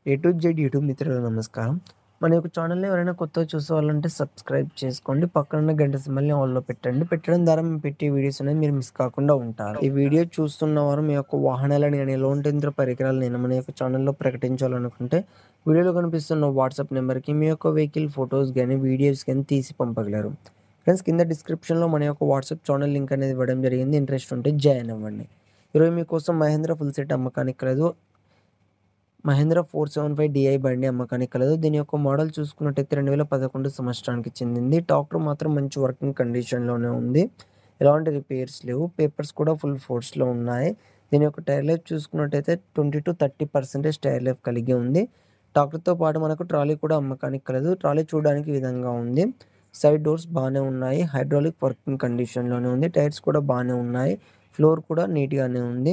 A to Z YouTube మిత్రులకు నమస్కారం మన యొక్క ఛానల్ని ఎవరైనా కొత్తగా చూసే వాళ్ళంటే సబ్స్క్రైబ్ చేసుకోండి పక్కన గంట సింబల్ని ఆన్లో పెట్టండి పెట్టడం ద్వారా మేము పెట్టే వీడియోస్ అనేది మీరు మిస్ కాకుండా ఉంటారు ఈ వీడియో చూస్తున్న వారు మీ యొక్క వాహనాలను కానీ ఎలాంటి యంత్ర పరికరాలు నేను మన యొక్క ఛానల్లో ప్రకటించాలనుకుంటే వీడియోలో కనిపిస్తున్న వాట్సాప్ నెంబర్కి మీ యొక్క వెహికల్ ఫొటోస్ కానీ వీడియోస్ కానీ తీసి పంపగలరు ఫ్రెండ్స్ కింద డిస్క్రిప్షన్లో మన యొక్క వాట్సాప్ ఛానల్ లింక్ అనేది ఇవ్వడం జరిగింది ఇంట్రెస్ట్ ఉంటే జాయిన్ అవ్వండి ఈరోజు మీకోసం మహేంద్ర ఫుల్ సెట్ అమ్మకానికి కలదు Mahindra four seven five DI బండి అమ్మకానికి కలదు దీని యొక్క మోడల్ చూసుకున్నట్టయితే రెండు వేల పదకొండు సంవత్సరానికి చెందింది ట్రాక్టర్ మాత్రం మంచి వర్కింగ్ కండిషన్లోనే ఉంది ఎలాంటి రిపేర్స్ లేవు పేపర్స్ కూడా ఫుల్ ఫోర్స్లో ఉన్నాయి దీని యొక్క టైర్ లైఫ్ చూసుకున్నట్టయితే twenty to thirty percentage tyre life కలిగి ఉంది ట్రాక్టర్తో పాటు మనకు ట్రాలీ కూడా అమ్మకానికి కలదు ట్రాలీ చూడడానికి ఈ విధంగా ఉంది సైడ్ డోర్స్ బాగానే ఉన్నాయి హైడ్రాలిక్ వర్కింగ్ కండిషన్లోనే ఉంది టైర్స్ కూడా బాగానే ఉన్నాయి ఫ్లోర్ కూడా నీట్గానే ఉంది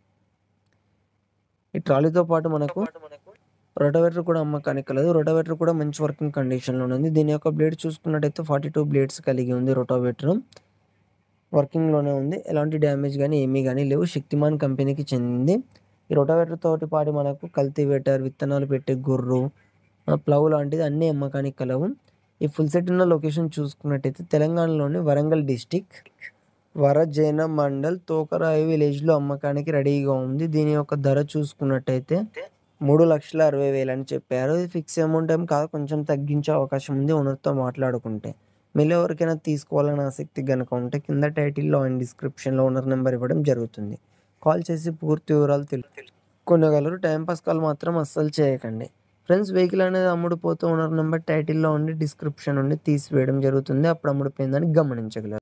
ఈ ట్రాలీతో పాటు మనకు రొటవేటర్ కూడా అమ్మకానికి కలదు రొటవేటర్ కూడా మంచి వర్కింగ్ కండిషన్లో ఉంది దీని యొక్క బ్లేడ్ చూసుకున్నట్టయితే ఫార్టీ టూ బ్లేడ్స్ కలిగి ఉంది రొటోవేటర్ వర్కింగ్లోనే ఉంది ఎలాంటి డ్యామేజ్ కానీ ఏమీ కానీ లేవు శక్తిమాన్ కంపెనీకి చెందింది ఈ రొటవేటర్ తోటి పాటు మనకు కల్టివేటర్ విత్తనాలు పెట్టే గుర్రు ప్లవ్ లాంటిది అన్నీ అమ్మకానికి కలవు ఈ ఫుల్ సెట్ ఉన్న లొకేషన్ చూసుకున్నట్టయితే తెలంగాణలోని వరంగల్ డిస్టిక్ వరజైన మండల్ తోకరాయి విలేజ్లో అమ్మకానికి రెడీగా ఉంది దీని యొక్క ధర చూసుకున్నట్టయితే మూడు లక్షల అరవై వేలు అని చెప్పారు ఇది ఫిక్స్ అమౌంట్ ఏం కాదు కొంచెం తగ్గించే అవకాశం ఉంది ఓనర్తో మాట్లాడుకుంటే మీరు ఎవరికైనా తీసుకోవాలని ఆసక్తి కనుక ఉంటే కింద టైటిల్లో అండ్ డిస్క్రిప్షన్లో ఓనర్ నెంబర్ ఇవ్వడం జరుగుతుంది కాల్ చేసి పూర్తి వివరాలు తెలు కొనగలరు టైంపాస్ కాల్ మాత్రం అస్సలు చేయకండి ఫ్రెండ్స్ వెహికల్ అనేది అమ్ముడుపోతూ ఓనర్ నెంబర్ టైటిల్లో ఉండి డిస్క్రిప్షన్ నుండి తీసివేయడం జరుగుతుంది అప్పుడు అమ్ముడుపోయిందని గమనించగలరు